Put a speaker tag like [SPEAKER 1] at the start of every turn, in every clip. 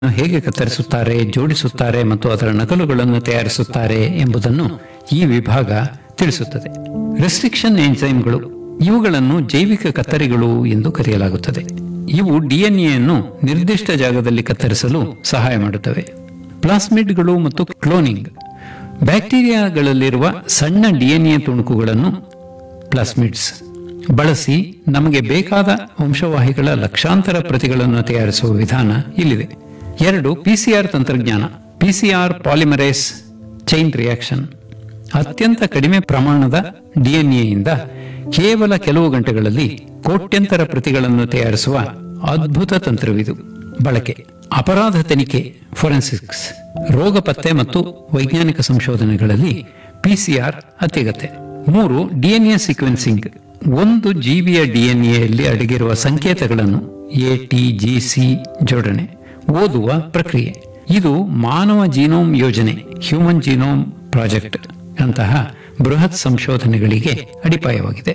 [SPEAKER 1] ಹೇಗೆ ಕತ್ತರಿಸುತ್ತಾರೆ ಜೋಡಿಸುತ್ತಾರೆ ಮತ್ತು ಅದರ ನಕಲುಗಳನ್ನು ತಯಾರಿಸುತ್ತಾರೆ ಎಂಬುದನ್ನು ಈ ವಿಭಾಗ ತಿಳಿಸುತ್ತದೆ ರೆಸ್ಟ್ರಿಕ್ಷನ್ ಎಂಜೈಮ್ಗಳು ಇವುಗಳನ್ನು ಜೈವಿಕ ಕತ್ತರಿಗಳು ಎಂದು ಕರೆಯಲಾಗುತ್ತದೆ ಇವು ಡಿಎನ್ಎಯನ್ನು ನಿರ್ದಿಷ್ಟ ಜಾಗದಲ್ಲಿ ಕತ್ತರಿಸಲು ಸಹಾಯ ಮಾಡುತ್ತವೆ ಪ್ಲಾಸ್ಮಿಡ್ಗಳು ಮತ್ತು ಕ್ಲೋನಿಂಗ್ ಬ್ಯಾಕ್ಟೀರಿಯಾಗಳಲ್ಲಿರುವ ಸಣ್ಣ ಡಿಎನ್ಎ ತುಣುಕುಗಳನ್ನು ಪ್ಲಾಸ್ಮಿಡ್ಸ್ ಬಳಸಿ ನಮಗೆ ಬೇಕಾದ ವಂಶವಾಹಿಗಳ ಲಕ್ಷಾಂತರ ಪ್ರತಿಗಳನ್ನು ತಯಾರಿಸುವ ವಿಧಾನ ಇಲ್ಲಿದೆ ಎರಡು ಪಿಸಿಆರ್ ತಂತ್ರಜ್ಞಾನ ಪಿಸಿಆರ್ ಪಾಲಿಮರೇಸ್ ಚೈನ್ ರಿಯಾಕ್ಷನ್ ಅತ್ಯಂತ ಕಡಿಮೆ ಪ್ರಮಾಣದ ಡಿಎನ್ಎಯಿಂದ ಕೇವಲ ಕೆಲವು ಗಂಟೆಗಳಲ್ಲಿ ಕೋಟ್ಯಂತರ ಪ್ರತಿಗಳನ್ನು ತಯಾರಿಸುವ ಅದ್ಭುತ ತಂತ್ರವಿದು ಬಳಕೆ ಅಪರಾಧ ತನಿಖೆ ಫೊರೆನ್ಸಿಕ್ಸ್ ರೋಗ ಪತ್ತೆ ಮತ್ತು ವೈಜ್ಞಾನಿಕ ಸಂಶೋಧನೆಗಳಲ್ಲಿ ಪಿಸಿಆರ್ ಅತ್ಯಗತ್ಯ ಮೂರು ಡಿಎನ್ಎ ಸೀಕ್ವೆನ್ಸಿಂಗ್ ಒಂದು ಜೀವಿಯ ಡಿಎನ್ಎಯಲ್ಲಿ ಅಡಗಿರುವ ಸಂಕೇತಗಳನ್ನು ಎ ಟಿ ಜಿ ಸಿ ಜೋಡಣೆ ಓದುವ ಪ್ರಕ್ರಿಯೆ ಇದು ಮಾನವ ಜೀನೋಮ್ ಯೋಜನೆ ಹ್ಯೂಮನ್ ಜೀನೋಮ್ ಪ್ರಾಜೆಕ್ಟ್ ಅಂತಹ ಬೃಹತ್ ಸಂಶೋಧನೆಗಳಿಗೆ ಅಡಿಪಾಯವಾಗಿದೆ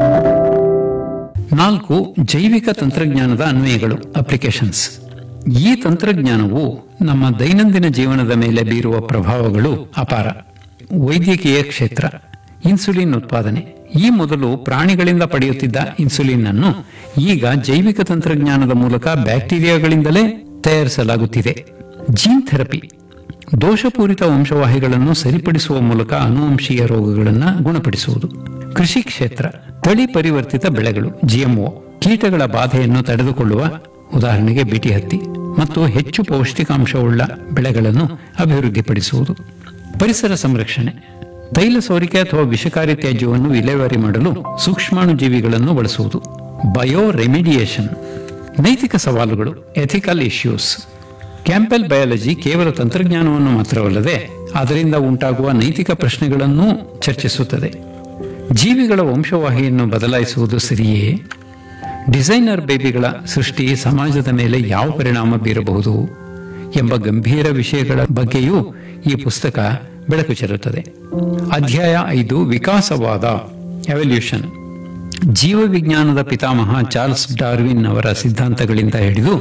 [SPEAKER 1] ನಾಲ್ಕು ಜೈವಿಕ ತಂತ್ರಜ್ಞಾನದ ಅನ್ವಯಗಳು ಅಪ್ಲಿಕೇಶನ್ಸ್ ಈ ತಂತ್ರಜ್ಞಾನವು ನಮ್ಮ ದೈನಂದಿನ ಜೀವನದ ಮೇಲೆ ಬೀರುವ ಪ್ರಭಾವಗಳು ಅಪಾರ ವೈದ್ಯಕೀಯ ಕ್ಷೇತ್ರ ಇನ್ಸುಲಿನ್ ಉತ್ಪಾದನೆ ಈ ಮೊದಲು ಪ್ರಾಣಿಗಳಿಂದ ಪಡೆಯುತ್ತಿದ್ದ ಇನ್ಸುಲಿನ್ ಅನ್ನು ಈಗ ಜೈವಿಕ ತಂತ್ರಜ್ಞಾನದ ಮೂಲಕ ಬ್ಯಾಕ್ಟೀರಿಯಾಗಳಿಂದಲೇ ತಯಾರಿಸಲಾಗುತ್ತಿದೆ ಜೀನ್ ಥೆರಪಿ ದೋಷಪೂರಿತ ವಂಶವಾಹಿಗಳನ್ನು ಸರಿಪಡಿಸುವ ಮೂಲಕ ಅನುವಂಶೀಯ ರೋಗಗಳನ್ನು ಗುಣಪಡಿಸುವುದು ಕೃಷಿ ಕ್ಷೇತ್ರ ತಳಿ ಪರಿವರ್ತಿತ ಬೆಳೆಗಳು ಜಿಎಂಒ ಕೀಟಗಳ ಬಾಧೆಯನ್ನು ತಡೆದುಕೊಳ್ಳುವ ಉದಾಹರಣೆಗೆ ಬಿಟಿ ಹತ್ತಿ ಮತ್ತು ಹೆಚ್ಚು ಪೌಷ್ಟಿಕಾಂಶವುಳ್ಳ ಬೆಳೆಗಳನ್ನು ಅಭಿವೃದ್ಧಿಪಡಿಸುವುದು ಪರಿಸರ ಸಂರಕ್ಷಣೆ ತೈಲ ಸೋರಿಕೆ ಅಥವಾ ವಿಷಕಾರಿ ತ್ಯಾಜ್ಯವನ್ನು ವಿಲೇವಾರಿ ಮಾಡಲು ಸೂಕ್ಷ್ಮಾಣು ಜೀವಿಗಳನ್ನು ಬಳಸುವುದು ಬಯೋ ರೆಮಿಡಿಯೇಷನ್ ನೈತಿಕ ಸವಾಲುಗಳು ಎಥಿಕಲ್ ಇಶ್ಯೂಸ್ ಕ್ಯಾಂಪೆಲ್ ಬಯಾಲಜಿ ಕೇವಲ ತಂತ್ರಜ್ಞಾನವನ್ನು ಮಾತ್ರವಲ್ಲದೆ ಅದರಿಂದ ಉಂಟಾಗುವ ನೈತಿಕ ಪ್ರಶ್ನೆಗಳನ್ನೂ ಚರ್ಚಿಸುತ್ತದೆ ಜೀವಿಗಳ ವಂಶವಾಹಿಯನ್ನು ಬದಲಾಯಿಸುವುದು ಸರಿಯೇ ಡಿಸೈನರ್ ಬೇಬಿಗಳ ಸೃಷ್ಟಿ ಸಮಾಜದ ಮೇಲೆ ಯಾವ ಪರಿಣಾಮ ಬೀರಬಹುದು ಎಂಬ ಗಂಭೀರ ವಿಷಯಗಳ ಬಗ್ಗೆಯೂ ಈ ಪುಸ್ತಕ ಬೆಳಕು ಚೆಲ್ಲುತ್ತದೆ ಅಧ್ಯಾಯ ಐದು ವಿಕಾಸವಾದ ಎವಲ್ಯೂಷನ್ ಜೀವವಿಜ್ಞಾನದ ಪಿತಾಮಹ ಚಾರ್ಲ್ಸ್ ಡಾರ್ವಿನ್ ಅವರ ಸಿದ್ಧಾಂತಗಳಿಂದ ಹಿಡಿದು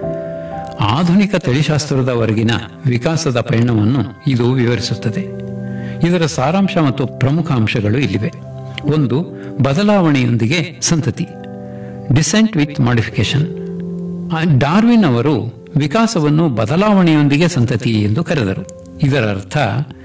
[SPEAKER 1] ಆಧುನಿಕ ತಳಿಶಾಸ್ತ್ರದವರೆಗಿನ ವಿಕಾಸದ ಪಯಣವನ್ನು ಇದು ವಿವರಿಸುತ್ತದೆ ಇದರ ಸಾರಾಂಶ ಮತ್ತು ಪ್ರಮುಖ ಅಂಶಗಳು ಇಲ್ಲಿವೆ ಒಂದು ಬದಲಾವಣೆಯೊಂದಿಗೆ ಸಂತತಿ ಡಿಸೆಂಟ್ ವಿತ್ ಮಾಡಿಫಿಕೇಶನ್ ಡಾರ್ವಿನ್ ಅವರು ವಿಕಾಸವನ್ನು ಬದಲಾವಣೆಯೊಂದಿಗೆ ಸಂತತಿ ಎಂದು ಕರೆದರು ಇದರ ಅರ್ಥ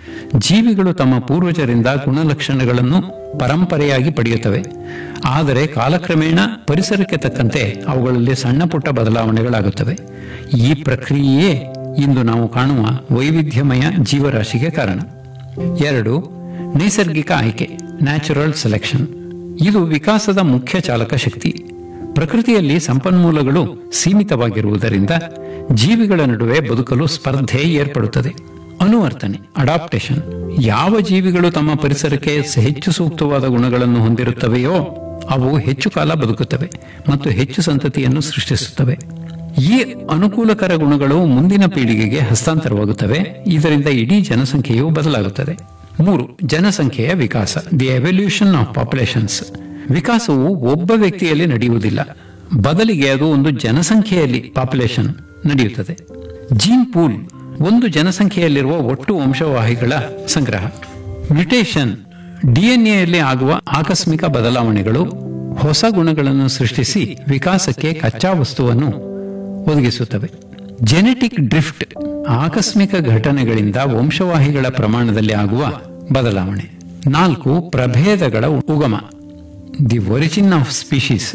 [SPEAKER 1] ಜೀವಿಗಳು ತಮ್ಮ ಪೂರ್ವಜರಿಂದ ಗುಣಲಕ್ಷಣಗಳನ್ನು ಪರಂಪರೆಯಾಗಿ ಪಡೆಯುತ್ತವೆ ಆದರೆ ಕಾಲಕ್ರಮೇಣ ಪರಿಸರಕ್ಕೆ ತಕ್ಕಂತೆ ಅವುಗಳಲ್ಲಿ ಸಣ್ಣ ಪುಟ್ಟ ಬದಲಾವಣೆಗಳಾಗುತ್ತವೆ ಈ ಪ್ರಕ್ರಿಯೆಯೇ ಇಂದು ನಾವು ಕಾಣುವ ವೈವಿಧ್ಯಮಯ ಜೀವರಾಶಿಗೆ ಕಾರಣ ಎರಡು ನೈಸರ್ಗಿಕ ಆಯ್ಕೆ ನ್ಯಾಚುರಲ್ ಸೆಲೆಕ್ಷನ್ ಇದು ವಿಕಾಸದ ಮುಖ್ಯ ಚಾಲಕ ಶಕ್ತಿ ಪ್ರಕೃತಿಯಲ್ಲಿ ಸಂಪನ್ಮೂಲಗಳು ಸೀಮಿತವಾಗಿರುವುದರಿಂದ ಜೀವಿಗಳ ನಡುವೆ ಬದುಕಲು ಸ್ಪರ್ಧೆ ಏರ್ಪಡುತ್ತದೆ ಅನುವರ್ತನೆ ಅಡಾಪ್ಟೇಷನ್ ಯಾವ ಜೀವಿಗಳು ತಮ್ಮ ಪರಿಸರಕ್ಕೆ ಹೆಚ್ಚು ಸೂಕ್ತವಾದ ಗುಣಗಳನ್ನು ಹೊಂದಿರುತ್ತವೆಯೋ ಅವು ಹೆಚ್ಚು ಕಾಲ ಬದುಕುತ್ತವೆ ಮತ್ತು ಹೆಚ್ಚು ಸಂತತಿಯನ್ನು ಸೃಷ್ಟಿಸುತ್ತವೆ ಈ ಅನುಕೂಲಕರ ಗುಣಗಳು ಮುಂದಿನ ಪೀಳಿಗೆಗೆ ಹಸ್ತಾಂತರವಾಗುತ್ತವೆ ಇದರಿಂದ ಇಡೀ ಜನಸಂಖ್ಯೆಯು ಬದಲಾಗುತ್ತದೆ ಮೂರು ಜನಸಂಖ್ಯೆಯ ವಿಕಾಸ ದಿ ಎವಲ್ಯೂಷನ್ ಆಫ್ ಪಾಪ್ಯುಲೇಷನ್ಸ್ ವಿಕಾಸವು ಒಬ್ಬ ವ್ಯಕ್ತಿಯಲ್ಲಿ ನಡೆಯುವುದಿಲ್ಲ ಬದಲಿಗೆ ಅದು ಒಂದು ಜನಸಂಖ್ಯೆಯಲ್ಲಿ ಪಾಪ್ಯುಲೇಷನ್ ನಡೆಯುತ್ತದೆ ಜೀನ್ ಪೂಲ್ ಒಂದು ಜನಸಂಖ್ಯೆಯಲ್ಲಿರುವ ಒಟ್ಟು ವಂಶವಾಹಿಗಳ ಸಂಗ್ರಹ ಮ್ಯುಟೇಷನ್ ಡಿಎನ್ಎಯಲ್ಲಿ ಆಗುವ ಆಕಸ್ಮಿಕ ಬದಲಾವಣೆಗಳು ಹೊಸ ಗುಣಗಳನ್ನು ಸೃಷ್ಟಿಸಿ ವಿಕಾಸಕ್ಕೆ ಕಚ್ಚಾ ವಸ್ತುವನ್ನು ಒದಗಿಸುತ್ತವೆ ಜೆನೆಟಿಕ್ ಡ್ರಿಫ್ಟ್ ಆಕಸ್ಮಿಕ ಘಟನೆಗಳಿಂದ ವಂಶವಾಹಿಗಳ ಪ್ರಮಾಣದಲ್ಲಿ ಆಗುವ ಬದಲಾವಣೆ ನಾಲ್ಕು ಪ್ರಭೇದಗಳ ಉಗಮ ದಿ ಒರಿಜಿನ್ ಆಫ್ ಸ್ಪೀಶೀಸ್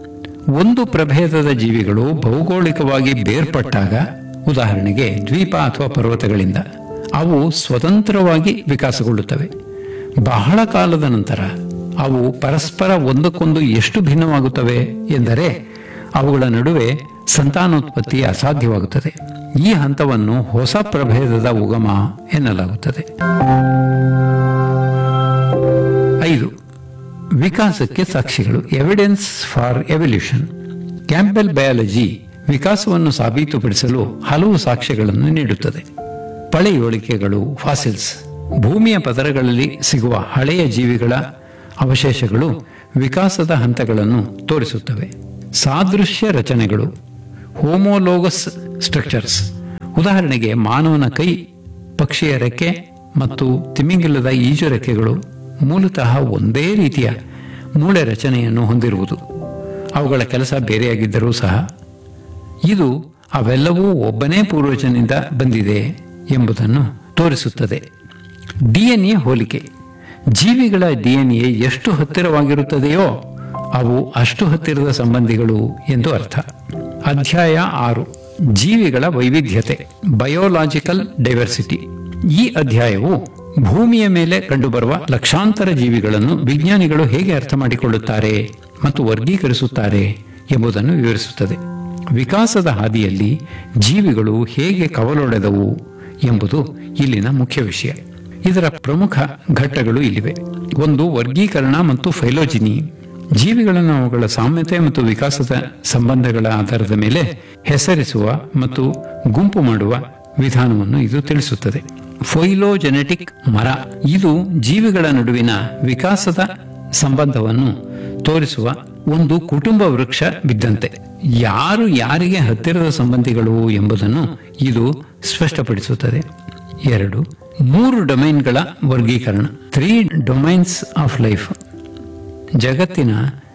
[SPEAKER 1] ಒಂದು ಪ್ರಭೇದದ ಜೀವಿಗಳು ಭೌಗೋಳಿಕವಾಗಿ ಬೇರ್ಪಟ್ಟಾಗ ಉದಾಹರಣೆಗೆ ದ್ವೀಪ ಅಥವಾ ಪರ್ವತಗಳಿಂದ ಅವು ಸ್ವತಂತ್ರವಾಗಿ ವಿಕಾಸಗೊಳ್ಳುತ್ತವೆ ಬಹಳ ಕಾಲದ ನಂತರ ಅವು ಪರಸ್ಪರ ಒಂದಕ್ಕೊಂದು ಎಷ್ಟು ಭಿನ್ನವಾಗುತ್ತವೆ ಎಂದರೆ ಅವುಗಳ ನಡುವೆ ಸಂತಾನೋತ್ಪತ್ತಿ ಅಸಾಧ್ಯವಾಗುತ್ತದೆ ಈ ಹಂತವನ್ನು ಹೊಸ ಪ್ರಭೇದದ ಉಗಮ ಎನ್ನಲಾಗುತ್ತದೆ ಐದು ವಿಕಾಸಕ್ಕೆ ಸಾಕ್ಷಿಗಳು evidence for evolution Campbell biology ವಿಕಾಸವನ್ನು ಸಾಬೀತುಪಡಿಸಲು ಹಲವು ಸಾಕ್ಷ್ಯಗಳನ್ನು ನೀಡುತ್ತದೆ ಪಳೆಯೋಳಿಕೆಗಳು ಫಾಸಿಲ್ಸ್ ಭೂಮಿಯ ಪದರಗಳಲ್ಲಿ ಸಿಗುವ ಹಳೆಯ ಜೀವಿಗಳ ಅವಶೇಷಗಳು ವಿಕಾಸದ ಹಂತಗಳನ್ನು ತೋರಿಸುತ್ತವೆ ಸಾದೃಶ್ಯ ರಚನೆಗಳು ಹೋಮೋಲೋಗಸ್ ಸ್ಟ್ರಕ್ಚರ್ಸ್ ಉದಾಹರಣೆಗೆ ಮಾನವನ ಕೈ ಪಕ್ಷಿಯ ರೆಕ್ಕೆ ಮತ್ತು ತಿಮಿಂಗಿಲದ ಈಜು ರೆಕ್ಕೆಗಳು ಮೂಲತಃ ಒಂದೇ ರೀತಿಯ ಮೂಳೆ ರಚನೆಯನ್ನು ಹೊಂದಿರುವುದು ಅವುಗಳ ಕೆಲಸ ಬೇರೆಯಾಗಿದ್ದರೂ ಸಹ ಇದು ಅವೆಲ್ಲವೂ ಒಬ್ಬನೇ ಪೂರ್ವಜನಿಂದ ಬಂದಿದೆ ಎಂಬುದನ್ನು ತೋರಿಸುತ್ತದೆ ಡಿಎನ್ಎ ಹೋಲಿಕೆ ಜೀವಿಗಳ ಡಿಎನ್ಎ ಎಷ್ಟು ಹತ್ತಿರವಾಗಿರುತ್ತದೆಯೋ ಅವು ಅಷ್ಟು ಹತ್ತಿರದ ಸಂಬಂಧಿಗಳು ಎಂದು ಅರ್ಥ ಅಧ್ಯಾಯ ಆರು ಜೀವಿಗಳ ವೈವಿಧ್ಯತೆ ಬಯೋಲಾಜಿಕಲ್ ಡೈವರ್ಸಿಟಿ ಈ ಅಧ್ಯಾಯವು ಭೂಮಿಯ ಮೇಲೆ ಕಂಡುಬರುವ ಲಕ್ಷಾಂತರ ಜೀವಿಗಳನ್ನು ವಿಜ್ಞಾನಿಗಳು ಹೇಗೆ ಅರ್ಥ ಮಾಡಿಕೊಳ್ಳುತ್ತಾರೆ ಮತ್ತು ವರ್ಗೀಕರಿಸುತ್ತಾರೆ ಎಂಬುದನ್ನು ವಿವರಿಸುತ್ತದೆ ವಿಕಾಸದ ಹಾದಿಯಲ್ಲಿ ಜೀವಿಗಳು ಹೇಗೆ ಕವಲೊಡೆದವು ಎಂಬುದು ಇಲ್ಲಿನ ಮುಖ್ಯ ವಿಷಯ ಇದರ ಪ್ರಮುಖ ಘಟ್ಟಗಳು ಇಲ್ಲಿವೆ ಒಂದು ವರ್ಗೀಕರಣ ಮತ್ತು ಫೈಲೋಜಿನಿ ಜೀವಿಗಳನ್ನು ಅವುಗಳ ಸಾಮ್ಯತೆ ಮತ್ತು ವಿಕಾಸದ ಸಂಬಂಧಗಳ ಆಧಾರದ ಮೇಲೆ ಹೆಸರಿಸುವ ಮತ್ತು ಗುಂಪು ಮಾಡುವ ವಿಧಾನವನ್ನು ಇದು ತಿಳಿಸುತ್ತದೆ ಫೈಲೋಜೆನೆಟಿಕ್ ಮರ ಇದು ಜೀವಿಗಳ ನಡುವಿನ ವಿಕಾಸದ ಸಂಬಂಧವನ್ನು ತೋರಿಸುವ ಒಂದು ಕುಟುಂಬ ವೃಕ್ಷ ಬಿದ್ದಂತೆ ಯಾರು ಯಾರಿಗೆ ಹತ್ತಿರದ ಸಂಬಂಧಿಗಳು ಎಂಬುದನ್ನು ಇದು ಸ್ಪಷ್ಟಪಡಿಸುತ್ತದೆ ಎರಡು ಮೂರು ಡೊಮೈನ್ಗಳ ವರ್ಗೀಕರಣ ತ್ರೀ ಡೊಮೈನ್ಸ್ ಆಫ್ ಲೈಫ್ ಜಗತ್ತಿನ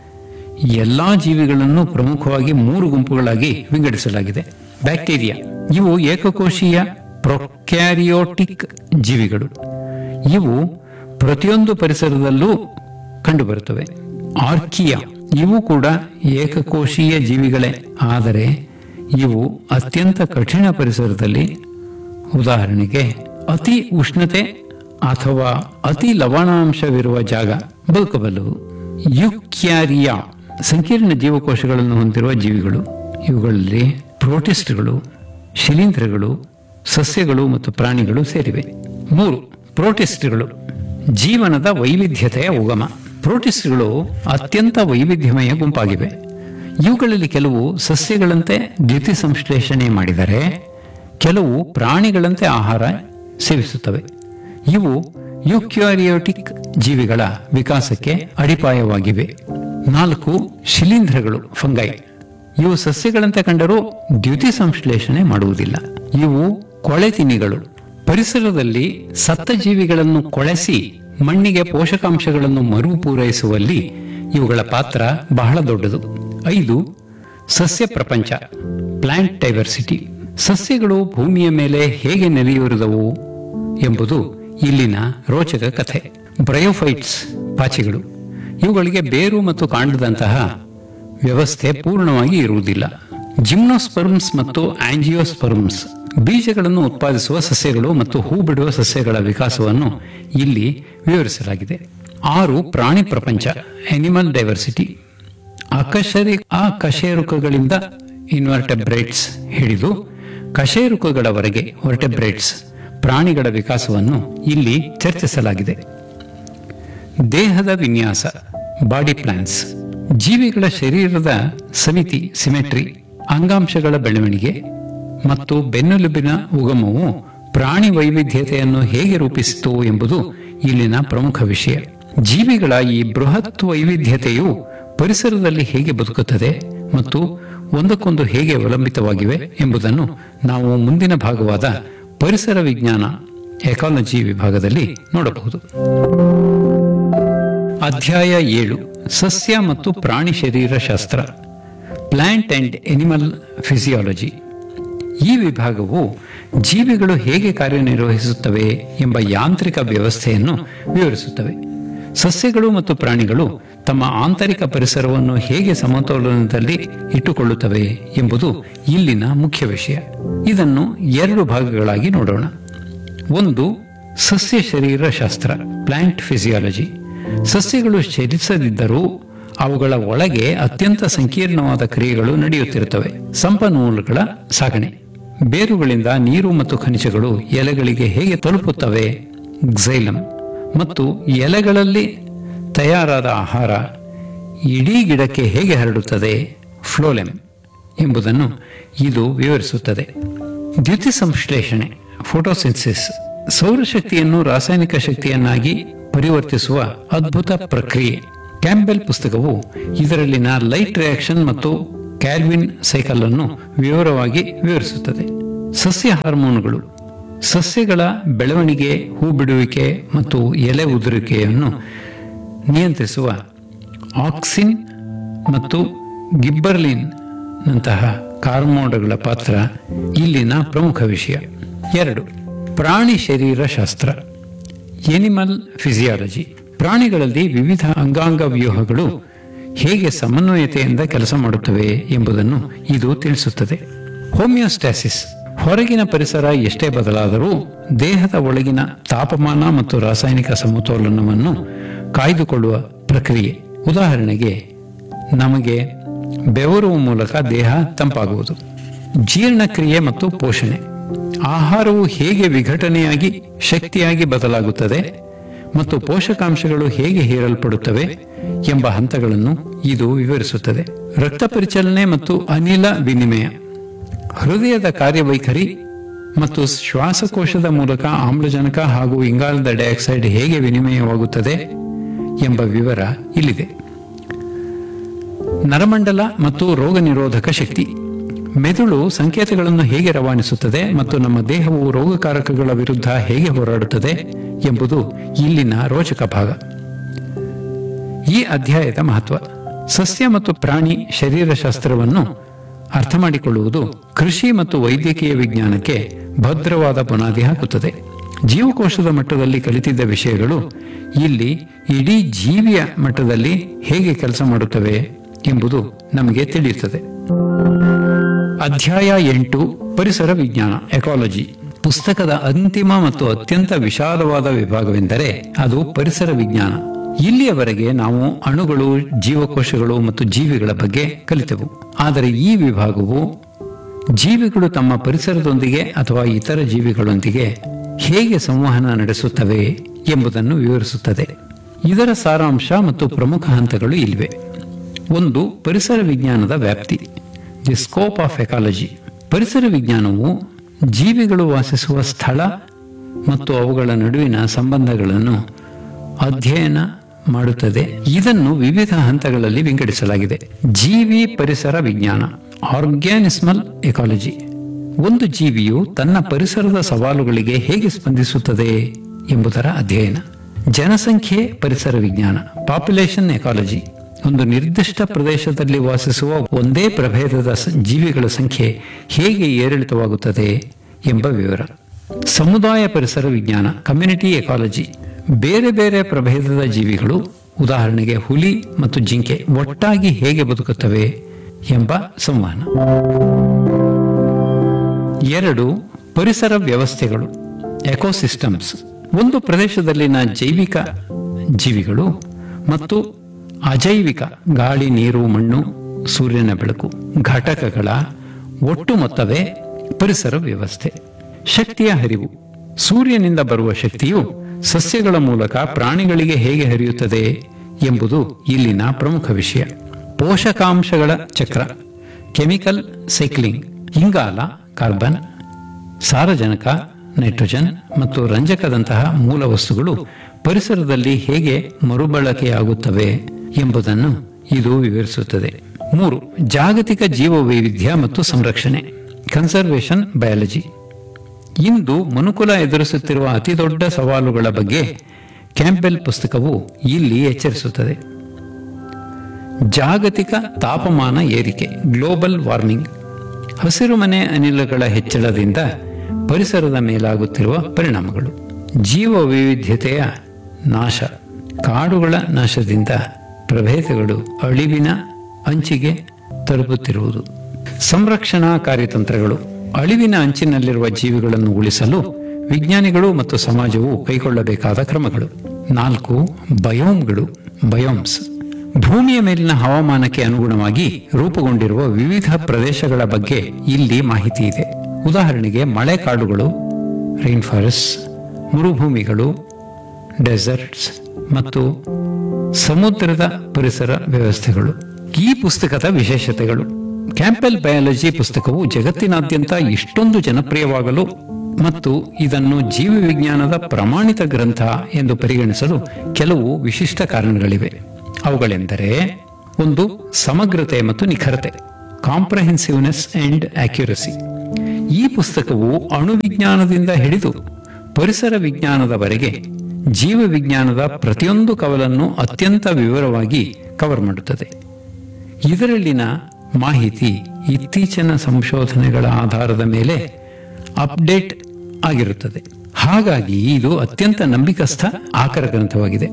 [SPEAKER 1] ಎಲ್ಲಾ ಜೀವಿಗಳನ್ನು ಪ್ರಮುಖವಾಗಿ ಮೂರು ಗುಂಪುಗಳಾಗಿ ವಿಂಗಡಿಸಲಾಗಿದೆ ಬ್ಯಾಕ್ಟೀರಿಯಾ ಇವು ಏಕಕೋಶೀಯ ಪ್ರೊಕ್ಯಾರಿಯೋಟಿಕ್ ಜೀವಿಗಳು ಇವು ಪ್ರತಿಯೊಂದು ಪರಿಸರದಲ್ಲೂ ಕಂಡುಬರುತ್ತವೆ ಆರ್ಕಿಯಾ ಇವು ಕೂಡ ಏಕಕೋಶೀಯ ಜೀವಿಗಳೇ ಆದರೆ ಇವು ಅತ್ಯಂತ ಕಠಿಣ ಪರಿಸರದಲ್ಲಿ ಉದಾಹರಣೆಗೆ ಅತಿ ಉಷ್ಣತೆ ಅಥವಾ ಅತಿ ಲವಣಾಂಶವಿರುವ ಜಾಗ ಬದುಕಬಲ್ಲವು ಯುಕ್ಯಾರಿಯಾ ಸಂಕೀರ್ಣ ಜೀವಕೋಶಗಳನ್ನು ಹೊಂದಿರುವ ಜೀವಿಗಳು ಇವುಗಳಲ್ಲಿ ಪ್ರೋಟಿಸ್ಟ್ಗಳು ಶಿಲೀಂಧ್ರಗಳು ಸಸ್ಯಗಳು ಮತ್ತು ಪ್ರಾಣಿಗಳು ಸೇರಿವೆ ಮೂರು ಪ್ರೋಟಿಸ್ಟ್ಗಳು ಜೀವನದ ವೈವಿಧ್ಯತೆಯ ಉಗಮ ಪ್ರೋಟಿಸ್ಟ್ಗಳು ಅತ್ಯಂತ ವೈವಿಧ್ಯಮಯ ಗುಂಪಾಗಿವೆ ಇವುಗಳಲ್ಲಿ ಕೆಲವು ಸಸ್ಯಗಳಂತೆ ದ್ಯುತಿ ಸಂಶ್ಲೇಷಣೆ ಮಾಡಿದರೆ ಕೆಲವು ಪ್ರಾಣಿಗಳಂತೆ ಆಹಾರ ಸೇವಿಸುತ್ತವೆ ಇವು ಯುಕ್ಯಾರಿಯೋಟಿಕ್ ಜೀವಿಗಳ ವಿಕಾಸಕ್ಕೆ ಅಡಿಪಾಯವಾಗಿವೆ ನಾಲ್ಕು ಶಿಲೀಂಧ್ರಗಳು ಫಂಗೈ ಇವು ಸಸ್ಯಗಳಂತೆ ಕಂಡರೂ ದ್ಯುತಿ ಸಂಶ್ಲೇಷಣೆ ಮಾಡುವುದಿಲ್ಲ ಇವು ಕೊಳೆತಿನಿಗಳು ಪರಿಸರದಲ್ಲಿ ಸತ್ತ ಜೀವಿಗಳನ್ನು ಕೊಳೆಸಿ ಮಣ್ಣಿಗೆ ಪೋಷಕಾಂಶಗಳನ್ನು ಮರುಪೂರೈಸುವಲ್ಲಿ ಇವುಗಳ ಪಾತ್ರ ಬಹಳ ದೊಡ್ಡದು ಐದು ಸಸ್ಯ ಪ್ರಪಂಚ ಪ್ಲಾಂಟ್ ಡೈವರ್ಸಿಟಿ ಸಸ್ಯಗಳು ಭೂಮಿಯ ಮೇಲೆ ಹೇಗೆ ನೆಲೆಯೂರಿದವು ಎಂಬುದು ಇಲ್ಲಿನ ರೋಚಕ ಕಥೆ ಬ್ರಯೋಫೈಟ್ಸ್ ಪಾಚಿಗಳು ಇವುಗಳಿಗೆ ಬೇರು ಮತ್ತು ಕಾಂಡದಂತಹ ವ್ಯವಸ್ಥೆ ಪೂರ್ಣವಾಗಿ ಇರುವುದಿಲ್ಲ ಜಿಮ್ನೋಸ್ಪರ್ಮ್ಸ್ ಮತ್ತು ಆಂಜಿಯೋಸ್ಪರ್ಮ್ಸ್ ಬೀಜಗಳನ್ನು ಉತ್ಪಾದಿಸುವ ಸಸ್ಯಗಳು ಮತ್ತು ಹೂ ಬಿಡುವ ಸಸ್ಯಗಳ ವಿಕಾಸವನ್ನು ಇಲ್ಲಿ ವಿವರಿಸಲಾಗಿದೆ ಆರು ಪ್ರಾಣಿ ಪ್ರಪಂಚ ಅನಿಮಲ್ ಡೈವರ್ಸಿಟಿ ಅಕಶರಿ ಅಕಶೇರುಕಗಳಿಂದ ಇನ್ವರ್ಟೆಬ್ರೇಟ್ಸ್ ಹಿಡಿದು ಕಶೇರುಕಗಳವರೆಗೆ ವರ್ಟೆಬ್ರೇಟ್ಸ್ ಪ್ರಾಣಿಗಳ ವಿಕಾಸವನ್ನು ಇಲ್ಲಿ ಚರ್ಚಿಸಲಾಗಿದೆ ದೇಹದ ವಿನ್ಯಾಸ ಬಾಡಿ ಪ್ಲಾನ್ಸ್ ಜೀವಿಗಳ ಶರೀರದ ಸಮಿತಿ ಸಿಮೆಟ್ರಿ ಅಂಗಾಂಶಗಳ ಬೆಳವಣಿಗೆ ಮತ್ತು ಬೆನ್ನೆಲುಬಿನ ಉಗಮವು ಪ್ರಾಣಿ ವೈವಿಧ್ಯತೆಯನ್ನು ಹೇಗೆ ರೂಪಿಸಿತು ಎಂಬುದು ಇಲ್ಲಿನ ಪ್ರಮುಖ ವಿಷಯ ಜೀವಿಗಳ ಈ ಬೃಹತ್ ವೈವಿಧ್ಯತೆಯು ಪರಿಸರದಲ್ಲಿ ಹೇಗೆ ಬದುಕುತ್ತದೆ ಮತ್ತು ಒಂದಕ್ಕೊಂದು ಹೇಗೆ ಅವಲಂಬಿತವಾಗಿವೆ ಎಂಬುದನ್ನು ನಾವು ಮುಂದಿನ ಭಾಗವಾದ ಪರಿಸರ ವಿಜ್ಞಾನ ಎಕಾಲಜಿ ವಿಭಾಗದಲ್ಲಿ ನೋಡಬಹುದು ಅಧ್ಯಾಯ ಏಳು ಸಸ್ಯ ಮತ್ತು ಪ್ರಾಣಿ ಶರೀರ ಶಾಸ್ತ್ರ ಪ್ಲಾಂಟ್ ಅಂಡ್ ಎನಿಮಲ್ ಫಿಸಿಯಾಲಜಿ ಈ ವಿಭಾಗವು ಜೀವಿಗಳು ಹೇಗೆ ಕಾರ್ಯನಿರ್ವಹಿಸುತ್ತವೆ ಎಂಬ ಯಾಂತ್ರಿಕ ವ್ಯವಸ್ಥೆಯನ್ನು ವಿವರಿಸುತ್ತವೆ ಸಸ್ಯಗಳು ಮತ್ತು ಪ್ರಾಣಿಗಳು ತಮ್ಮ ಆಂತರಿಕ ಪರಿಸರವನ್ನು ಹೇಗೆ ಸಮತೋಲನದಲ್ಲಿ ಇಟ್ಟುಕೊಳ್ಳುತ್ತವೆ ಎಂಬುದು ಇಲ್ಲಿನ ಮುಖ್ಯ ವಿಷಯ ಇದನ್ನು ಎರಡು ಭಾಗಗಳಾಗಿ ನೋಡೋಣ ಒಂದು ಸಸ್ಯ ಶರೀರ ಶಾಸ್ತ್ರ ಪ್ಲಾಂಟ್ ಫಿಸಿಯಾಲಜಿ ಸಸ್ಯಗಳು ಚಲಿಸದಿದ್ದರೂ ಅವುಗಳ ಒಳಗೆ ಅತ್ಯಂತ ಸಂಕೀರ್ಣವಾದ ಕ್ರಿಯೆಗಳು ನಡೆಯುತ್ತಿರುತ್ತವೆ ಸಂಪನ್ಮೂಲಗಳ ಸಾಗಣೆ ಬೇರುಗಳಿಂದ ನೀರು ಮತ್ತು ಖನಿಜಗಳು ಎಲೆಗಳಿಗೆ ಹೇಗೆ ತಲುಪುತ್ತವೆ ಗ್ಸೈಲಮ್ ಮತ್ತು ಎಲೆಗಳಲ್ಲಿ ತಯಾರಾದ ಆಹಾರ ಇಡೀ ಗಿಡಕ್ಕೆ ಹೇಗೆ ಹರಡುತ್ತದೆ ಫ್ಲೋಲೆಮ್ ಎಂಬುದನ್ನು ಇದು ವಿವರಿಸುತ್ತದೆ ದ್ಯುತಿ ಸಂಶ್ಲೇಷಣೆ ಫೋಟೋಸಿನ್ಸಿಸ್ ಸೌರಶಕ್ತಿಯನ್ನು ರಾಸಾಯನಿಕ ಶಕ್ತಿಯನ್ನಾಗಿ ಪರಿವರ್ತಿಸುವ ಅದ್ಭುತ ಪ್ರಕ್ರಿಯೆ ಕ್ಯಾಂಬೆಲ್ ಪುಸ್ತಕವು ಇದರಲ್ಲಿನ ಲೈಟ್ ರಿಯಾಕ್ಷನ್ ಮತ್ತು ಕ್ಯಾಲ್ವಿನ್ ಸೈಕಲ್ ಅನ್ನು ವಿವರವಾಗಿ ವಿವರಿಸುತ್ತದೆ ಸಸ್ಯ ಹಾರ್ಮೋನುಗಳು ಸಸ್ಯಗಳ ಬೆಳವಣಿಗೆ ಹೂ ಬಿಡುವಿಕೆ ಮತ್ತು ಎಲೆ ಉದುರುವಿಕೆಯನ್ನು ನಿಯಂತ್ರಿಸುವ ಆಕ್ಸಿನ್ ಮತ್ತು ಗಿಬ್ಬರ್ಲಿನ್ ನಂತಹ ಕಾರ್ಮೋಡಗಳ ಪಾತ್ರ ಇಲ್ಲಿನ ಪ್ರಮುಖ ವಿಷಯ ಎರಡು ಪ್ರಾಣಿ ಶರೀರ ಶಾಸ್ತ್ರ ಎನಿಮಲ್ ಫಿಸಿಯಾಲಜಿ ಪ್ರಾಣಿಗಳಲ್ಲಿ ವಿವಿಧ ಅಂಗಾಂಗ ವ್ಯೂಹಗಳು ಹೇಗೆ ಸಮನ್ವಯತೆಯಿಂದ ಕೆಲಸ ಮಾಡುತ್ತವೆ ಎಂಬುದನ್ನು ಇದು ತಿಳಿಸುತ್ತದೆ ಹೋಮಿಯೋಸ್ಟ್ಯಾಸಿಸ್ ಹೊರಗಿನ ಪರಿಸರ ಎಷ್ಟೇ ಬದಲಾದರೂ ದೇಹದ ಒಳಗಿನ ತಾಪಮಾನ ಮತ್ತು ರಾಸಾಯನಿಕ ಸಮತೋಲನವನ್ನು ಕಾಯ್ದುಕೊಳ್ಳುವ ಪ್ರಕ್ರಿಯೆ ಉದಾಹರಣೆಗೆ ನಮಗೆ ಬೆವರುವ ಮೂಲಕ ದೇಹ ತಂಪಾಗುವುದು ಜೀರ್ಣಕ್ರಿಯೆ ಮತ್ತು ಪೋಷಣೆ ಆಹಾರವು ಹೇಗೆ ವಿಘಟನೆಯಾಗಿ ಶಕ್ತಿಯಾಗಿ ಬದಲಾಗುತ್ತದೆ ಮತ್ತು ಪೋಷಕಾಂಶಗಳು ಹೇಗೆ ಹೀರಲ್ಪಡುತ್ತವೆ ಎಂಬ ಹಂತಗಳನ್ನು ಇದು ವಿವರಿಸುತ್ತದೆ ರಕ್ತ ಪರಿಚಲನೆ ಮತ್ತು ಅನಿಲ ವಿನಿಮಯ ಹೃದಯದ ಕಾರ್ಯವೈಖರಿ ಮತ್ತು ಶ್ವಾಸಕೋಶದ ಮೂಲಕ ಆಮ್ಲಜನಕ ಹಾಗೂ ಇಂಗಾಲದ ಡೈಆಕ್ಸೈಡ್ ಹೇಗೆ ವಿನಿಮಯವಾಗುತ್ತದೆ ಎಂಬ ವಿವರ ಇಲ್ಲಿದೆ ನರಮಂಡಲ ಮತ್ತು ರೋಗ ನಿರೋಧಕ ಶಕ್ತಿ ಮೆದುಳು ಸಂಕೇತಗಳನ್ನು ಹೇಗೆ ರವಾನಿಸುತ್ತದೆ ಮತ್ತು ನಮ್ಮ ದೇಹವು ರೋಗಕಾರಕಗಳ ವಿರುದ್ಧ ಹೇಗೆ ಹೋರಾಡುತ್ತದೆ ಎಂಬುದು ಇಲ್ಲಿನ ರೋಚಕ ಭಾಗ ಈ ಅಧ್ಯಾಯದ ಮಹತ್ವ ಸಸ್ಯ ಮತ್ತು ಪ್ರಾಣಿ ಶರೀರಶಾಸ್ತ್ರವನ್ನು ಅರ್ಥ ಮಾಡಿಕೊಳ್ಳುವುದು ಕೃಷಿ ಮತ್ತು ವೈದ್ಯಕೀಯ ವಿಜ್ಞಾನಕ್ಕೆ ಭದ್ರವಾದ ಬುನಾದಿ ಹಾಕುತ್ತದೆ ಜೀವಕೋಶದ ಮಟ್ಟದಲ್ಲಿ ಕಲಿತಿದ್ದ ವಿಷಯಗಳು ಇಲ್ಲಿ ಇಡೀ ಜೀವಿಯ ಮಟ್ಟದಲ್ಲಿ ಹೇಗೆ ಕೆಲಸ ಮಾಡುತ್ತವೆ ಎಂಬುದು ನಮಗೆ ತಿಳಿಯುತ್ತದೆ ಅಧ್ಯಾಯ ಎಂಟು ಪರಿಸರ ವಿಜ್ಞಾನ ಎಕಾಲಜಿ ಪುಸ್ತಕದ ಅಂತಿಮ ಮತ್ತು ಅತ್ಯಂತ ವಿಶಾಲವಾದ ವಿಭಾಗವೆಂದರೆ ಅದು ಪರಿಸರ ವಿಜ್ಞಾನ ಇಲ್ಲಿಯವರೆಗೆ ನಾವು ಅಣುಗಳು ಜೀವಕೋಶಗಳು ಮತ್ತು ಜೀವಿಗಳ ಬಗ್ಗೆ ಕಲಿತೆವು ಆದರೆ ಈ ವಿಭಾಗವು ಜೀವಿಗಳು ತಮ್ಮ ಪರಿಸರದೊಂದಿಗೆ ಅಥವಾ ಇತರ ಜೀವಿಗಳೊಂದಿಗೆ ಹೇಗೆ ಸಂವಹನ ನಡೆಸುತ್ತವೆ ಎಂಬುದನ್ನು ವಿವರಿಸುತ್ತದೆ ಇದರ ಸಾರಾಂಶ ಮತ್ತು ಪ್ರಮುಖ ಹಂತಗಳು ಇಲ್ಲಿವೆ ಒಂದು ಪರಿಸರ ವಿಜ್ಞಾನದ ವ್ಯಾಪ್ತಿ ದಿ ಸ್ಕೋಪ್ ಆಫ್ ಎಕಾಲಜಿ ಪರಿಸರ ವಿಜ್ಞಾನವು ಜೀವಿಗಳು ವಾಸಿಸುವ ಸ್ಥಳ ಮತ್ತು ಅವುಗಳ ನಡುವಿನ ಸಂಬಂಧಗಳನ್ನು ಅಧ್ಯಯನ ಮಾಡುತ್ತದೆ ಇದನ್ನು ವಿವಿಧ ಹಂತಗಳಲ್ಲಿ ವಿಂಗಡಿಸಲಾಗಿದೆ ಜೀವಿ ಪರಿಸರ ವಿಜ್ಞಾನ ಆರ್ಗ್ಯಾನಿಸ್ಮಲ್ ಎಕಾಲಜಿ ಒಂದು ಜೀವಿಯು ತನ್ನ ಪರಿಸರದ ಸವಾಲುಗಳಿಗೆ ಹೇಗೆ ಸ್ಪಂದಿಸುತ್ತದೆ ಎಂಬುದರ ಅಧ್ಯಯನ ಜನಸಂಖ್ಯೆ ಪರಿಸರ ವಿಜ್ಞಾನ ಪಾಪ್ಯುಲೇಷನ್ ಎಕಾಲಜಿ ಒಂದು ನಿರ್ದಿಷ್ಟ ಪ್ರದೇಶದಲ್ಲಿ ವಾಸಿಸುವ ಒಂದೇ ಪ್ರಭೇದದ ಸ- ಜೀವಿಗಳ ಸಂಖ್ಯೆ ಹೇಗೆ ಏರಿಳಿತವಾಗುತ್ತದೆ ಎಂಬ ವಿವರ ಸಮುದಾಯ ಪರಿಸರ ವಿಜ್ಞಾನ ಕಮ್ಯುನಿಟಿ ಎಕಾಲಜಿ ಬೇರೆ ಬೇರೆ ಪ್ರಭೇದದ ಜೀವಿಗಳು ಉದಾಹರಣೆಗೆ ಹುಲಿ ಮತ್ತು ಜಿಂಕೆ ಒಟ್ಟಾಗಿ ಹೇಗೆ ಬದುಕುತ್ತವೆ ಎಂಬ ಸಂವಹನ ಎರಡು ಪರಿಸರ ವ್ಯವಸ್ಥೆಗಳು ಎಕೋಸಿಸ್ಟಮ್ಸ್ ಒಂದು ಪ್ರದೇಶದಲ್ಲಿನ ಜೈವಿಕ ಜೀವಿಗಳು ಮತ್ತು ಅಜೈವಿಕ ಗಾಳಿ ನೀರು ಮಣ್ಣು ಸೂರ್ಯನ ಬೆಳಕು ಘಟಕಗಳ ಒಟ್ಟು ಮೊತ್ತವೇ ಪರಿಸರ ವ್ಯವಸ್ಥೆ ಶಕ್ತಿಯ ಹರಿವು ಸೂರ್ಯನಿಂದ ಬರುವ ಶಕ್ತಿಯು ಸಸ್ಯಗಳ ಮೂಲಕ ಪ್ರಾಣಿಗಳಿಗೆ ಹೇಗೆ ಹರಿಯುತ್ತದೆ ಎಂಬುದು ಇಲ್ಲಿನ ಪ್ರಮುಖ ವಿಷಯ ಪೋಷಕಾಂಶಗಳ ಚಕ್ರ ಕೆಮಿಕಲ್ ಸೈಕ್ಲಿಂಗ್ ಇಂಗಾಲ ಕಾರ್ಬನ್ ಸಾರಜನಕ ನೈಟ್ರೋಜನ್ ಮತ್ತು ರಂಜಕದಂತಹ ಮೂಲ ವಸ್ತುಗಳು ಪರಿಸರದಲ್ಲಿ ಹೇಗೆ ಮರುಬಳಕೆಯಾಗುತ್ತವೆ ಎಂಬುದನ್ನು ಇದು ವಿವರಿಸುತ್ತದೆ ಮೂರು ಜಾಗತಿಕ ಜೀವವೈವಿಧ್ಯ ಮತ್ತು ಸಂರಕ್ಷಣೆ ಕನ್ಸರ್ವೇಷನ್ ಬಯಾಲಜಿ ಇಂದು ಮನುಕುಲ ಎದುರಿಸುತ್ತಿರುವ ಅತಿದೊಡ್ಡ ಸವಾಲುಗಳ ಬಗ್ಗೆ ಕ್ಯಾಂಪೆಲ್ ಪುಸ್ತಕವು ಇಲ್ಲಿ ಎಚ್ಚರಿಸುತ್ತದೆ ಜಾಗತಿಕ ತಾಪಮಾನ ಏರಿಕೆ ಗ್ಲೋಬಲ್ ವಾರ್ಮಿಂಗ್ ಹಸಿರುಮನೆ ಅನಿಲಗಳ ಹೆಚ್ಚಳದಿಂದ ಪರಿಸರದ ಮೇಲಾಗುತ್ತಿರುವ ಪರಿಣಾಮಗಳು ಜೀವ ವೈವಿಧ್ಯತೆಯ ನಾಶ ಕಾಡುಗಳ ನಾಶದಿಂದ ಪ್ರಭೇದಗಳು ಅಳಿವಿನ ಅಂಚಿಗೆ ತಲುಪುತ್ತಿರುವುದು ಸಂರಕ್ಷಣಾ ಕಾರ್ಯತಂತ್ರಗಳು ಅಳಿವಿನ ಅಂಚಿನಲ್ಲಿರುವ ಜೀವಿಗಳನ್ನು ಉಳಿಸಲು ವಿಜ್ಞಾನಿಗಳು ಮತ್ತು ಸಮಾಜವು ಕೈಗೊಳ್ಳಬೇಕಾದ ಕ್ರಮಗಳು ನಾಲ್ಕು ಬಯೋಮ್ಗಳು ಬಯೋಮ್ಸ್ ಭೂಮಿಯ ಮೇಲಿನ ಹವಾಮಾನಕ್ಕೆ ಅನುಗುಣವಾಗಿ ರೂಪುಗೊಂಡಿರುವ ವಿವಿಧ ಪ್ರದೇಶಗಳ ಬಗ್ಗೆ ಇಲ್ಲಿ ಮಾಹಿತಿ ಇದೆ ಉದಾಹರಣೆಗೆ ಮಳೆಕಾಡುಗಳು ರೈನ್ ಫಾರೆಸ್ಟ್ ಮರುಭೂಮಿಗಳು ಡೆಸರ್ಟ್ಸ್ ಮತ್ತು ಸಮುದ್ರದ ಪರಿಸರ ವ್ಯವಸ್ಥೆಗಳು ಈ ಪುಸ್ತಕದ ವಿಶೇಷತೆಗಳು ಕ್ಯಾಂಪೆಲ್ ಬಯಾಲಜಿ ಪುಸ್ತಕವು ಜಗತ್ತಿನಾದ್ಯಂತ ಇಷ್ಟೊಂದು ಜನಪ್ರಿಯವಾಗಲು ಮತ್ತು ಇದನ್ನು ಜೀವವಿಜ್ಞಾನದ ಪ್ರಮಾಣಿತ ಗ್ರಂಥ ಎಂದು ಪರಿಗಣಿಸಲು ಕೆಲವು ವಿಶಿಷ್ಟ ಕಾರಣಗಳಿವೆ ಅವುಗಳೆಂದರೆ ಒಂದು ಸಮಗ್ರತೆ ಮತ್ತು ನಿಖರತೆ ಕಾಂಪ್ರಹೆನ್ಸಿವ್ನೆಸ್ ಅಂಡ್ ಅಕ್ಯುರಸಿ ಈ ಪುಸ್ತಕವು ಅಣುವಿಜ್ಞಾನದಿಂದ ಹಿಡಿದು ಪರಿಸರ ವಿಜ್ಞಾನದವರೆಗೆ ಜೀವ ವಿಜ್ಞಾನದ ಪ್ರತಿಯೊಂದು ಕವಲನ್ನು ಅತ್ಯಂತ ವಿವರವಾಗಿ ಕವರ್ ಮಾಡುತ್ತದೆ ಇದರಲ್ಲಿನ ಮಾಹಿತಿ ಇತ್ತೀಚಿನ ಸಂಶೋಧನೆಗಳ ಆಧಾರದ ಮೇಲೆ ಅಪ್ಡೇಟ್ ಆಗಿರುತ್ತದೆ ಹಾಗಾಗಿ ಇದು ಅತ್ಯಂತ ನಂಬಿಕಸ್ಥ ಆಕರ ಗ್ರಂಥವಾಗಿದೆ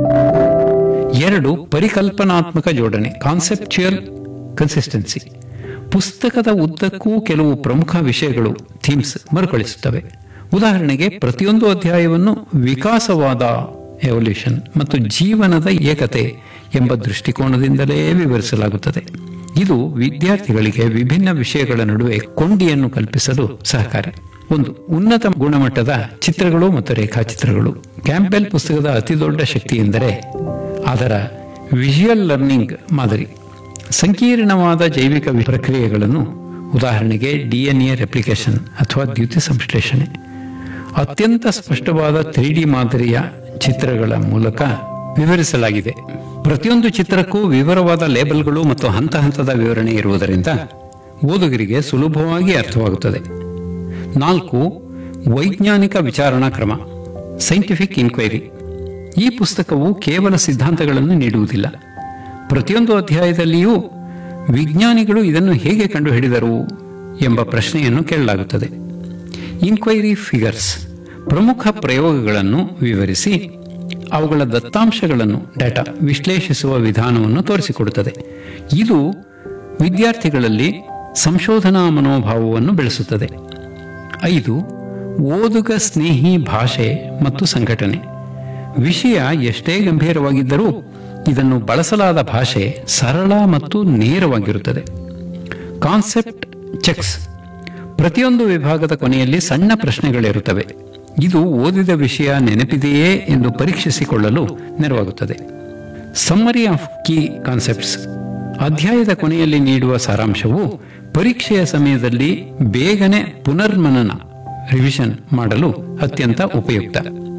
[SPEAKER 1] ಎರಡು ಪರಿಕಲ್ಪನಾತ್ಮಕ ಜೋಡಣೆ ಕಾನ್ಸೆಪ್ಚುಯಲ್ ಕನ್ಸಿಸ್ಟೆನ್ಸಿ ಪುಸ್ತಕದ ಉದ್ದಕ್ಕೂ ಕೆಲವು ಪ್ರಮುಖ ವಿಷಯಗಳು ಥೀಮ್ಸ್ ಮರುಕಳಿಸುತ್ತವೆ ಉದಾಹರಣೆಗೆ ಪ್ರತಿಯೊಂದು ಅಧ್ಯಾಯವನ್ನು ವಿಕಾಸವಾದ ಎವಲ್ಯೂಷನ್ ಮತ್ತು ಜೀವನದ ಏಕತೆ ಎಂಬ ದೃಷ್ಟಿಕೋನದಿಂದಲೇ ವಿವರಿಸಲಾಗುತ್ತದೆ ಇದು ವಿದ್ಯಾರ್ಥಿಗಳಿಗೆ ವಿಭಿನ್ನ ವಿಷಯಗಳ ನಡುವೆ ಕೊಂಡಿಯನ್ನು ಕಲ್ಪಿಸಲು ಸಹಕಾರಿ ಒಂದು ಉನ್ನತ ಗುಣಮಟ್ಟದ ಚಿತ್ರಗಳು ಮತ್ತು ರೇಖಾಚಿತ್ರಗಳು ಕ್ಯಾಂಪೆಲ್ ಪುಸ್ತಕದ ಅತಿದೊಡ್ಡ ಶಕ್ತಿ ಎಂದರೆ ಅದರ ವಿಜುವಲ್ ಲರ್ನಿಂಗ್ ಮಾದರಿ ಸಂಕೀರ್ಣವಾದ ಜೈವಿಕ ಪ್ರಕ್ರಿಯೆಗಳನ್ನು ಉದಾಹರಣೆಗೆ ಡಿಎನ್ಎ ರೆಪ್ಲಿಕೇಶನ್ ಅಥವಾ ದ್ಯುತಿ ಸಂಶ್ಲೇಷಣೆ ಅತ್ಯಂತ ಸ್ಪಷ್ಟವಾದ ತ್ರೀ ಡಿ ಮಾದರಿಯ ಚಿತ್ರಗಳ ಮೂಲಕ ವಿವರಿಸಲಾಗಿದೆ ಪ್ರತಿಯೊಂದು ಚಿತ್ರಕ್ಕೂ ವಿವರವಾದ ಲೇಬಲ್ಗಳು ಮತ್ತು ಹಂತ ಹಂತದ ವಿವರಣೆ ಇರುವುದರಿಂದ ಓದುಗರಿಗೆ ಸುಲಭವಾಗಿ ಅರ್ಥವಾಗುತ್ತದೆ ನಾಲ್ಕು ವೈಜ್ಞಾನಿಕ ವಿಚಾರಣಾ ಕ್ರಮ ಸೈಂಟಿಫಿಕ್ ಇನ್ಕ್ವೈರಿ ಈ ಪುಸ್ತಕವು ಕೇವಲ ಸಿದ್ಧಾಂತಗಳನ್ನು ನೀಡುವುದಿಲ್ಲ ಪ್ರತಿಯೊಂದು ಅಧ್ಯಾಯದಲ್ಲಿಯೂ ವಿಜ್ಞಾನಿಗಳು ಇದನ್ನು ಹೇಗೆ ಕಂಡುಹಿಡಿದರು ಎಂಬ ಪ್ರಶ್ನೆಯನ್ನು ಕೇಳಲಾಗುತ್ತದೆ ಇನ್ಕ್ವೈರಿ ಫಿಗರ್ಸ್ ಪ್ರಮುಖ ಪ್ರಯೋಗಗಳನ್ನು ವಿವರಿಸಿ ಅವುಗಳ ದತ್ತಾಂಶಗಳನ್ನು ಡಾಟಾ ವಿಶ್ಲೇಷಿಸುವ ವಿಧಾನವನ್ನು ತೋರಿಸಿಕೊಡುತ್ತದೆ ಇದು ವಿದ್ಯಾರ್ಥಿಗಳಲ್ಲಿ ಸಂಶೋಧನಾ ಮನೋಭಾವವನ್ನು ಬೆಳೆಸುತ್ತದೆ ಐದು ಓದುಗ ಸ್ನೇಹಿ ಭಾಷೆ ಮತ್ತು ಸಂಘಟನೆ ವಿಷಯ ಎಷ್ಟೇ ಗಂಭೀರವಾಗಿದ್ದರೂ ಇದನ್ನು ಬಳಸಲಾದ ಭಾಷೆ ಸರಳ ಮತ್ತು ನೇರವಾಗಿರುತ್ತದೆ ಕಾನ್ಸೆಪ್ಟ್ ಚೆಕ್ಸ್ ಪ್ರತಿಯೊಂದು ವಿಭಾಗದ ಕೊನೆಯಲ್ಲಿ ಸಣ್ಣ ಪ್ರಶ್ನೆಗಳಿರುತ್ತವೆ ಇದು ಓದಿದ ವಿಷಯ ನೆನಪಿದೆಯೇ ಎಂದು ಪರೀಕ್ಷಿಸಿಕೊಳ್ಳಲು ನೆರವಾಗುತ್ತದೆ ಸಮ್ಮರಿ ಆಫ್ ಕೀ ಕಾನ್ಸೆಪ್ಟ್ಸ್ ಅಧ್ಯಾಯದ ಕೊನೆಯಲ್ಲಿ ನೀಡುವ ಸಾರಾಂಶವು ಪರೀಕ್ಷೆಯ ಸಮಯದಲ್ಲಿ ಬೇಗನೆ ಪುನರ್ಮನನ ರಿವಿಷನ್ ಮಾಡಲು ಅತ್ಯಂತ ಉಪಯುಕ್ತ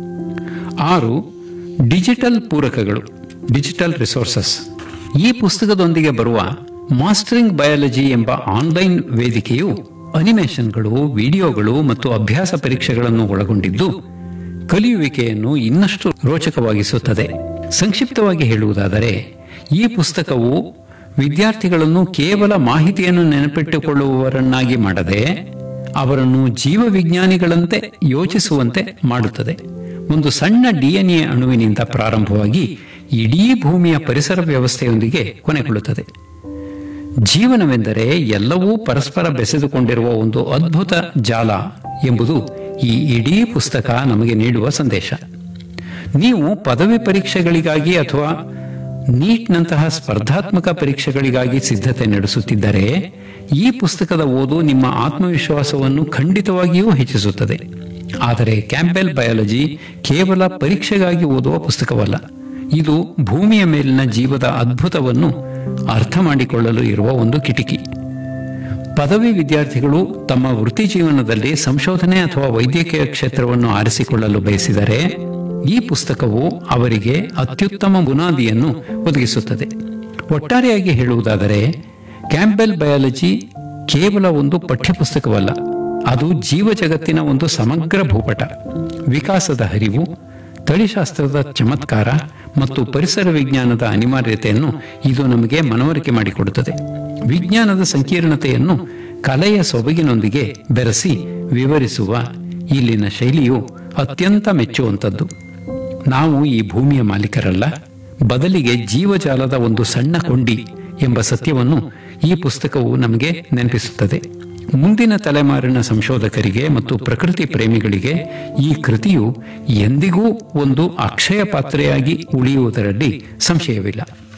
[SPEAKER 1] ಆರು ಡಿಜಿಟಲ್ ಪೂರಕಗಳು ಡಿಜಿಟಲ್ ರಿಸೋರ್ಸಸ್ ಈ ಪುಸ್ತಕದೊಂದಿಗೆ ಬರುವ ಮಾಸ್ಟರಿಂಗ್ ಬಯಾಲಜಿ ಎಂಬ ಆನ್ಲೈನ್ ವೇದಿಕೆಯು ಅನಿಮೇಷನ್ಗಳು ವಿಡಿಯೋಗಳು ಮತ್ತು ಅಭ್ಯಾಸ ಪರೀಕ್ಷೆಗಳನ್ನು ಒಳಗೊಂಡಿದ್ದು ಕಲಿಯುವಿಕೆಯನ್ನು ಇನ್ನಷ್ಟು ರೋಚಕವಾಗಿಸುತ್ತದೆ ಸಂಕ್ಷಿಪ್ತವಾಗಿ ಹೇಳುವುದಾದರೆ ಈ ಪುಸ್ತಕವು ವಿದ್ಯಾರ್ಥಿಗಳನ್ನು ಕೇವಲ ಮಾಹಿತಿಯನ್ನು ನೆನಪಿಟ್ಟುಕೊಳ್ಳುವವರನ್ನಾಗಿ ಮಾಡದೆ ಅವರನ್ನು ಜೀವವಿಜ್ಞಾನಿಗಳಂತೆ ಯೋಚಿಸುವಂತೆ ಮಾಡುತ್ತದೆ ಒಂದು ಸಣ್ಣ ಡಿಎನ್ಎ ಅಣುವಿನಿಂದ ಪ್ರಾರಂಭವಾಗಿ ಇಡೀ ಭೂಮಿಯ ಪರಿಸರ ವ್ಯವಸ್ಥೆಯೊಂದಿಗೆ ಕೊನೆಗೊಳ್ಳುತ್ತದೆ ಜೀವನವೆಂದರೆ ಎಲ್ಲವೂ ಪರಸ್ಪರ ಬೆಸೆದುಕೊಂಡಿರುವ ಒಂದು ಅದ್ಭುತ ಜಾಲ ಎಂಬುದು ಈ ಇಡೀ ಪುಸ್ತಕ ನಮಗೆ ನೀಡುವ ಸಂದೇಶ ನೀವು ಪದವಿ ಪರೀಕ್ಷೆಗಳಿಗಾಗಿ ಅಥವಾ ನೀಟ್ನಂತಹ ಸ್ಪರ್ಧಾತ್ಮಕ ಪರೀಕ್ಷೆಗಳಿಗಾಗಿ ಸಿದ್ಧತೆ ನಡೆಸುತ್ತಿದ್ದರೆ ಈ ಪುಸ್ತಕದ ಓದು ನಿಮ್ಮ ಆತ್ಮವಿಶ್ವಾಸವನ್ನು ಖಂಡಿತವಾಗಿಯೂ ಹೆಚ್ಚಿಸುತ್ತದೆ ಆದರೆ ಕ್ಯಾಂಪೆಲ್ ಬಯಾಲಜಿ ಕೇವಲ ಪರೀಕ್ಷೆಗಾಗಿ ಓದುವ ಪುಸ್ತಕವಲ್ಲ ಇದು ಭೂಮಿಯ ಮೇಲಿನ ಜೀವದ ಅದ್ಭುತವನ್ನು ಅರ್ಥ ಮಾಡಿಕೊಳ್ಳಲು ಇರುವ ಒಂದು ಕಿಟಿಕಿ ಪದವಿ ವಿದ್ಯಾರ್ಥಿಗಳು ತಮ್ಮ ವೃತ್ತಿ ಜೀವನದಲ್ಲಿ ಸಂಶೋಧನೆ ಅಥವಾ ವೈದ್ಯಕೀಯ ಕ್ಷೇತ್ರವನ್ನು ಆರಿಸಿಕೊಳ್ಳಲು ಬಯಸಿದರೆ ಈ ಪುಸ್ತಕವು ಅವರಿಗೆ ಅತ್ಯುತ್ತಮ ಬುನಾದಿಯನ್ನು ಒದಗಿಸುತ್ತದೆ ಒಟ್ಟಾರೆಯಾಗಿ ಹೇಳುವುದಾದರೆ ಕ್ಯಾಂಪೆಲ್ ಬಯಾಲಜಿ ಕೇವಲ ಒಂದು ಪಠ್ಯಪುಸ್ತಕವಲ್ಲ ಅದು ಜೀವ ಜಗತ್ತಿನ ಒಂದು ಸಮಗ್ರ ಭೂಪಟ ವಿಕಾಸದ ಹರಿವು ತಳಿಶಾಸ್ತ್ರದ ಚಮತ್ಕಾರ ಮತ್ತು ಪರಿಸರ ವಿಜ್ಞಾನದ ಅನಿವಾರ್ಯತೆಯನ್ನು ಇದು ನಮಗೆ ಮನವರಿಕೆ ಮಾಡಿಕೊಡುತ್ತದೆ ವಿಜ್ಞಾನದ ಸಂಕೀರ್ಣತೆಯನ್ನು ಕಲೆಯ ಸೊಬಗಿನೊಂದಿಗೆ ಬೆರೆಸಿ ವಿವರಿಸುವ ಇಲ್ಲಿನ ಶೈಲಿಯು ಅತ್ಯಂತ ಮೆಚ್ಚುವಂಥದ್ದು ನಾವು ಈ ಭೂಮಿಯ ಮಾಲೀಕರಲ್ಲ ಬದಲಿಗೆ ಜೀವಜಾಲದ ಒಂದು ಸಣ್ಣ ಕೊಂಡಿ ಎಂಬ ಸತ್ಯವನ್ನು ಈ ಪುಸ್ತಕವು ನಮಗೆ ನೆನಪಿಸುತ್ತದೆ ಮುಂದಿನ ತಲೆಮಾರಿನ ಸಂಶೋಧಕರಿಗೆ ಮತ್ತು ಪ್ರಕೃತಿ ಪ್ರೇಮಿಗಳಿಗೆ ಈ ಕೃತಿಯು ಎಂದಿಗೂ ಒಂದು ಅಕ್ಷಯ ಪಾತ್ರೆಯಾಗಿ ಉಳಿಯುವುದರಲ್ಲಿ ಸಂಶಯವಿಲ್ಲ